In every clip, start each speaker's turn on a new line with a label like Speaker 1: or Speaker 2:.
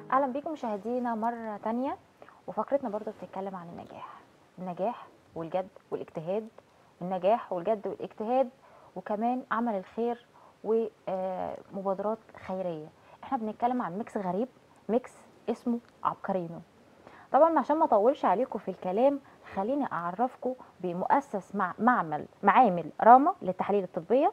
Speaker 1: اهلا بيكم مشاهدينا مره تانية وفقرتنا برضو بتتكلم عن النجاح النجاح والجد والاجتهاد النجاح والجد والاجتهاد وكمان عمل الخير ومبادرات خيريه احنا بنتكلم عن ميكس غريب ميكس اسمه عبقرينو طبعا عشان ما اطولش عليكم في الكلام خليني اعرفكم بمؤسس مع معمل معامل راما للتحاليل الطبيه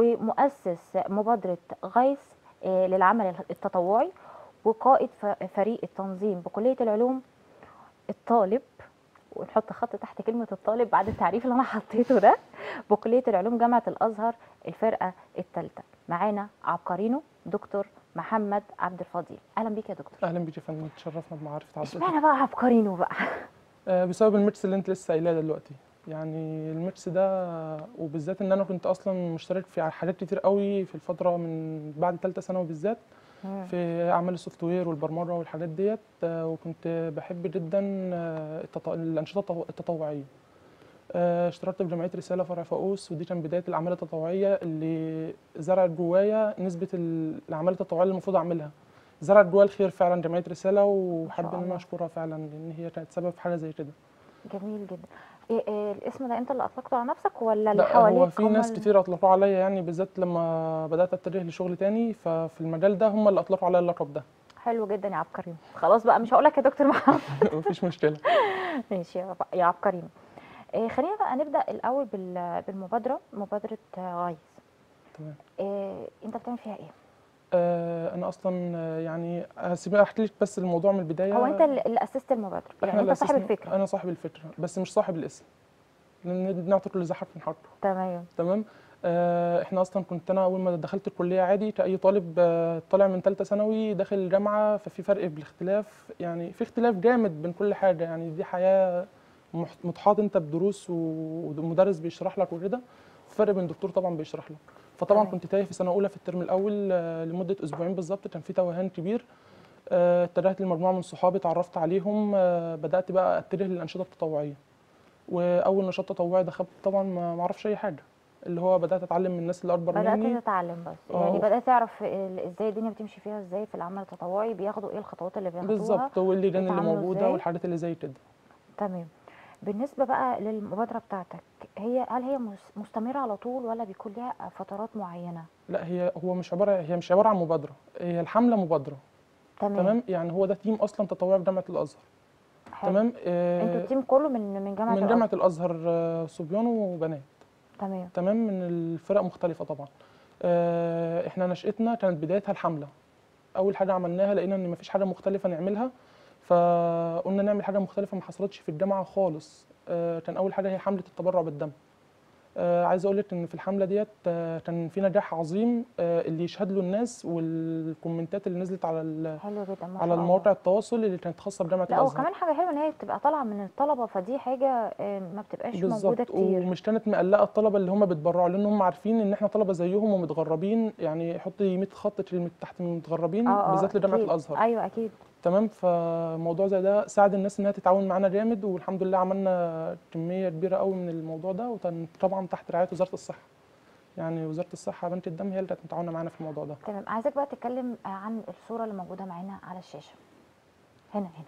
Speaker 1: ومؤسس مبادره غيث آه، للعمل التطوعي وقائد ف- فريق التنظيم بكليه العلوم الطالب ونحط خط تحت كلمه الطالب بعد التعريف اللي انا حطيته ده بكليه العلوم جامعه الازهر الفرقه الثالثه معانا عبقرينو دكتور محمد عبد الفضيل اهلا بيك يا دكتور
Speaker 2: اهلا بيك يا فندم تشرفنا بمعرفه حضرتك
Speaker 1: اشمعنى بقى عبقرينو بقى
Speaker 2: آه، بسبب الميكس اللي انت لسه قايلاه دلوقتي يعني الميكس ده وبالذات ان انا كنت اصلا مشترك في حاجات كتير قوي في الفتره من بعد ثالثه ثانوي بالذات
Speaker 1: مم.
Speaker 2: في اعمال السوفت وير والبرمجه والحاجات ديت آه، وكنت بحب جدا آه، التط- الانشطه التطو- التطوعيه آه، اشتركت في جمعيه رساله فرع فاقوس ودي كان بدايه الاعمال التطوعيه اللي زرعت جوايا نسبه ال- الاعمال التطوعيه اللي المفروض اعملها زرعت جوايا الخير فعلا جمعيه رساله وحابب ان
Speaker 1: الله.
Speaker 2: انا اشكرها فعلا لان هي كانت سبب في حاجه زي كده
Speaker 1: جميل جدا إيه إيه الاسم ده انت اللي اطلقته على نفسك ولا اللي
Speaker 2: لا
Speaker 1: حواليك
Speaker 2: هو في
Speaker 1: هم
Speaker 2: ناس
Speaker 1: ال-
Speaker 2: كتير اطلقوا عليا يعني بالذات لما بدات اتجه لشغل تاني ففي المجال ده هم اللي اطلقوا عليا اللقب ده
Speaker 1: حلو جدا يا عبقرينو خلاص بقى مش هقول لك يا دكتور محمد
Speaker 2: مفيش مشكله
Speaker 1: ماشي يا عب- يا عبقرينو إيه خلينا بقى نبدا الاول بال- بالمبادره مبادره آه، غيث
Speaker 2: تمام
Speaker 1: إيه انت بتعمل فيها ايه
Speaker 2: آه انا اصلا آه، يعني هسيب احكي لك بس الموضوع من البدايه
Speaker 1: هو انت اللي اللي اسست المبادره يعني
Speaker 2: احنا
Speaker 1: انت
Speaker 2: اللي
Speaker 1: صاحب
Speaker 2: أسسنا-
Speaker 1: الفكره
Speaker 2: انا صاحب الفكره بس مش صاحب الاسم لان نعطي كل زحف من حقه
Speaker 1: تمام
Speaker 2: تمام آه احنا اصلا كنت انا اول ما دخلت الكليه عادي كاي طالب آه طالع من ثالثه ثانوي داخل الجامعه ففي فرق بالاختلاف يعني في اختلاف جامد بين كل حاجه يعني دي حياه مح- متحاط انت بدروس و- ومدرس بيشرح لك وكده فرق بين دكتور طبعا بيشرح لك فطبعا
Speaker 1: تمام.
Speaker 2: كنت تايه في سنه اولى في الترم الاول آه لمده اسبوعين بالظبط كان في توهان كبير آه، اتجهت لمجموعه من صحابي اتعرفت عليهم آه، بدات بقى اتجه للانشطه التطوعيه واول نشاط تطوعي دخلت طبعا ما ما اعرفش اي حاجه اللي هو بدات اتعلم من الناس اللي اكبر
Speaker 1: بدات
Speaker 2: مني
Speaker 1: تتعلم بس
Speaker 2: آه.
Speaker 1: يعني بدات تعرف ال- ازاي الدنيا بتمشي فيها ازاي في العمل التطوعي بياخدوا ايه الخطوات اللي بياخدوها
Speaker 2: بالظبط واللجان اللي
Speaker 1: بيتعاملوا
Speaker 2: موجوده
Speaker 1: إزاي؟
Speaker 2: والحاجات اللي زي كده
Speaker 1: تمام بالنسبه بقى للمبادره بتاعتك هي هل هي مس- مستمره على طول ولا بيكون ليها فترات معينه
Speaker 2: لا هي هو مش عباره هي مش عباره عن مبادره هي الحمله مبادره
Speaker 1: تمام,
Speaker 2: تمام يعني هو ده تيم اصلا تطوعي في جامعه الازهر
Speaker 1: حلو.
Speaker 2: تمام
Speaker 1: انتوا
Speaker 2: آه
Speaker 1: التيم كله من من جامعه
Speaker 2: من
Speaker 1: الأزهر.
Speaker 2: جامعه الازهر آه، صبيان وبنات
Speaker 1: تمام
Speaker 2: تمام من الفرق مختلفة طبعا آه، احنا نشأتنا كانت بدايتها الحملة أول حاجة عملناها لقينا إن مفيش حاجة مختلفة نعملها فقلنا نعمل حاجة مختلفة ما حصلتش في الجامعة خالص آه، كان أول حاجة هي حملة التبرع بالدم آه، عايز أقول لك إن في الحملة ديت آه، كان في نجاح عظيم آه، اللي يشهد له الناس والكومنتات اللي نزلت على ال-
Speaker 1: حلو جدا ما
Speaker 2: على
Speaker 1: شاء
Speaker 2: المواقع
Speaker 1: الله.
Speaker 2: التواصل اللي كانت خاصة بجامعة
Speaker 1: لا
Speaker 2: الأزهر
Speaker 1: وكمان حاجه حلوه ان هي بتبقى طالعه من الطلبه فدي حاجه آه، ما بتبقاش موجوده
Speaker 2: بالظبط
Speaker 1: كتير
Speaker 2: ومش كانت مقلقه الطلبه اللي هم بيتبرعوا لان هم عارفين ان احنا طلبه زيهم ومتغربين يعني حط 100 خط كلمة تحت من متغربين
Speaker 1: آه، آه،
Speaker 2: بالذات لجامعه
Speaker 1: أكيد.
Speaker 2: الازهر
Speaker 1: ايوه اكيد
Speaker 2: تمام فموضوع زي ده ساعد الناس انها تتعاون معانا جامد والحمد لله عملنا كميه كبيره قوي من الموضوع ده وكان طبعا تحت رعايه وزاره الصحه يعني وزاره الصحه بنك الدم هي اللي كانت متعاونه معانا في الموضوع ده
Speaker 1: تمام عايزك بقى تتكلم آه، عن الصوره اللي موجوده معانا على الشاشه هنا هنا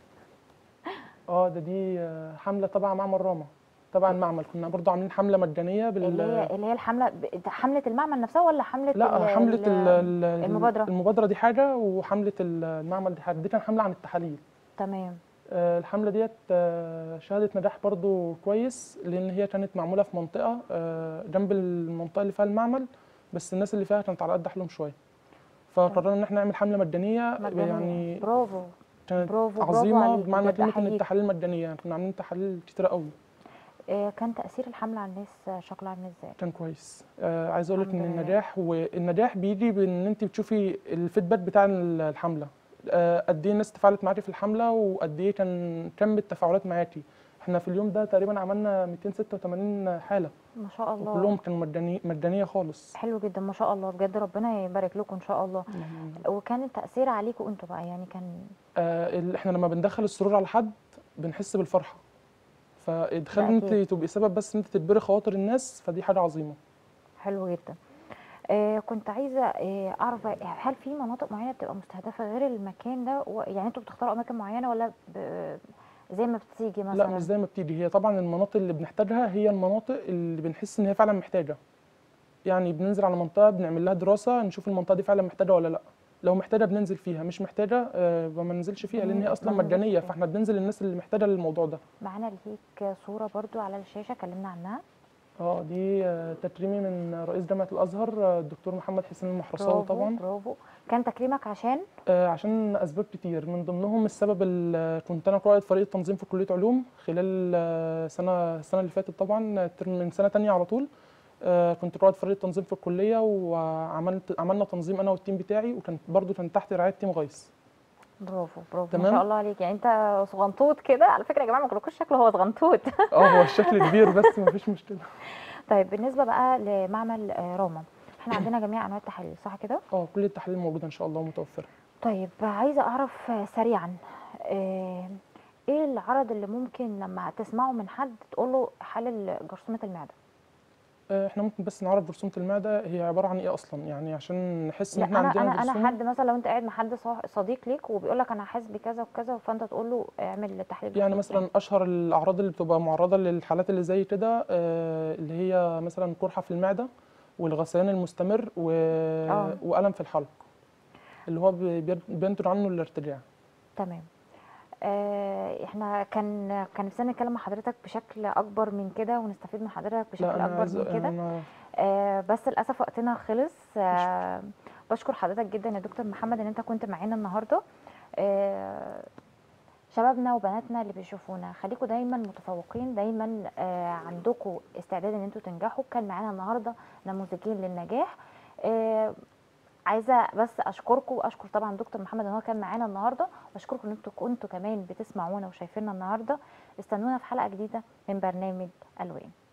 Speaker 2: اه ده دي آه، حمله تبع معمل راما تبع المعمل كنا برضو عاملين حمله مجانيه بال
Speaker 1: اللي هي اللي هي الحمله ب- حمله المعمل نفسها ولا حمله
Speaker 2: لا
Speaker 1: ال-
Speaker 2: حملة
Speaker 1: ال-
Speaker 2: ال- ال-
Speaker 1: المبادرة؟
Speaker 2: المبادرة دي حاجة وحملة ال- المعمل دي حاجة دي كان حملة عن التحاليل
Speaker 1: تمام
Speaker 2: آه، الحملة ديت آه، شهدت نجاح برضو كويس لأن هي كانت معمولة في منطقة آه، جنب المنطقة اللي فيها المعمل بس الناس اللي فيها كانت على قد حالهم شوية فقررنا إن احنا نعمل حملة مجانية
Speaker 1: مجانية.
Speaker 2: يعني
Speaker 1: برافو
Speaker 2: كانت
Speaker 1: برافو برافو
Speaker 2: عظيمة
Speaker 1: عليك
Speaker 2: بمعنى
Speaker 1: بجد
Speaker 2: كلمة إن
Speaker 1: أحييك.
Speaker 2: التحاليل مجانية يعني كنا عاملين تحاليل كتيرة قوي
Speaker 1: آه، كان تاثير الحمله على الناس آه، شكله عامل ازاي
Speaker 2: كان كويس آه عايز اقول لك
Speaker 1: الحمد
Speaker 2: ان
Speaker 1: لله.
Speaker 2: النجاح والنجاح بيجي بان انت بتشوفي الفيدباك بتاع الحمله آه قد ايه الناس تفاعلت معاكي في الحمله وقد ايه كان كم التفاعلات معاكي احنا في اليوم ده تقريبا عملنا 286 حاله
Speaker 1: ما شاء الله
Speaker 2: وكلهم كانوا مجاني مجانيه خالص
Speaker 1: حلو جدا ما شاء الله بجد ربنا يبارك لكم ان شاء الله وكان التاثير عليكم انتوا بقى يعني كان
Speaker 2: آه ال- احنا لما بندخل السرور على حد بنحس بالفرحه فادخال
Speaker 1: ده
Speaker 2: ان انت
Speaker 1: أكيد.
Speaker 2: تبقي سبب بس ان انت تجبري خواطر الناس فدي حاجه عظيمه
Speaker 1: حلو جدا آه كنت عايزه آه اعرف بقى، هل في مناطق معينه بتبقى مستهدفه غير المكان ده و- يعني انتوا بتختاروا اماكن معينه ولا ب... زي ما بتيجي مثلا
Speaker 2: لا مش زي ما بتيجي هي طبعا المناطق اللي بنحتاجها هي المناطق اللي بنحس ان هي فعلا محتاجه يعني بننزل على منطقه بنعمل لها دراسه نشوف المنطقه دي فعلا محتاجه ولا لا لو محتاجه بننزل فيها مش محتاجه آه، ما ننزلش فيها لان هي
Speaker 1: ما
Speaker 2: اصلا
Speaker 1: ننزلش
Speaker 2: مجانيه
Speaker 1: فيها.
Speaker 2: فاحنا بننزل للناس اللي محتاجه للموضوع ده
Speaker 1: معانا ليك صوره برضو على الشاشه كلمنا عنها
Speaker 2: اه دي آه، تكريمي من رئيس جامعه الازهر آه، الدكتور محمد حسين المحرصاوي
Speaker 1: برافو
Speaker 2: طبعا
Speaker 1: برافو كان تكريمك عشان
Speaker 2: آه، عشان اسباب كتير من ضمنهم السبب ال- كنت انا قائد فريق التنظيم في كليه علوم خلال آه، سنه السنه اللي فاتت طبعا آه، ترم من سنه تانية على طول آه، كنت قائد فريق التنظيم في الكليه وعملت عملنا تنظيم انا والتيم بتاعي وكان برضو كان تحت رعايه تيم غيث
Speaker 1: برافو برافو ما
Speaker 2: تمام.
Speaker 1: شاء الله عليك يعني انت صغنطوط كده على فكره يا جماعه ما كلكوش شكله هو صغنطوط
Speaker 2: اه هو الشكل كبير بس مفيش مشكله
Speaker 1: طيب بالنسبه بقى لمعمل آه، راما احنا عندنا جميع انواع التحاليل صح كده
Speaker 2: اه كل التحاليل موجوده ان شاء الله متوفره
Speaker 1: طيب عايزه اعرف آه، سريعا آه، ايه العرض اللي ممكن لما تسمعه من حد تقول له حلل جرثومه المعده
Speaker 2: آه، احنا ممكن بس نعرف جرثومه المعده هي عباره عن ايه اصلا يعني عشان نحس ان
Speaker 1: لا
Speaker 2: احنا
Speaker 1: انا
Speaker 2: عندنا
Speaker 1: انا انا
Speaker 2: جرثومه
Speaker 1: حد مثلا لو انت قاعد مع حد صاح- صديق ليك وبيقول لك انا حاسس بكذا وكذا فانت تقول له اعمل تحليل
Speaker 2: يعني
Speaker 1: جرثومة
Speaker 2: مثلا اشهر الاعراض اللي بتبقى معرضه للحالات اللي زي كده آه، اللي هي مثلا قرحه في المعده والغثيان المستمر و...
Speaker 1: آه.
Speaker 2: والم في الحلق اللي هو بي- بي- بينتج عنه الارتجاع
Speaker 1: تمام آه، احنا كان كان نفسنا نتكلم مع حضرتك بشكل اكبر من كده ونستفيد من حضرتك بشكل
Speaker 2: لا انا
Speaker 1: اكبر
Speaker 2: عايز
Speaker 1: من كده
Speaker 2: انا
Speaker 1: آه، بس للاسف وقتنا خلص آه، بشكر حضرتك جدا يا دكتور محمد ان انت كنت معانا النهارده آه، شبابنا وبناتنا اللي بيشوفونا خليكم دايما متفوقين دايما آه، عندكم استعداد ان انتوا تنجحوا كان معانا النهارده نموذجين للنجاح آه، عايزه بس اشكركم واشكر طبعا دكتور محمد ان هو كان معانا النهارده واشكركم ان انتوا كنتوا كمان بتسمعونا وشايفيننا النهارده استنونا في حلقه جديده من برنامج الوان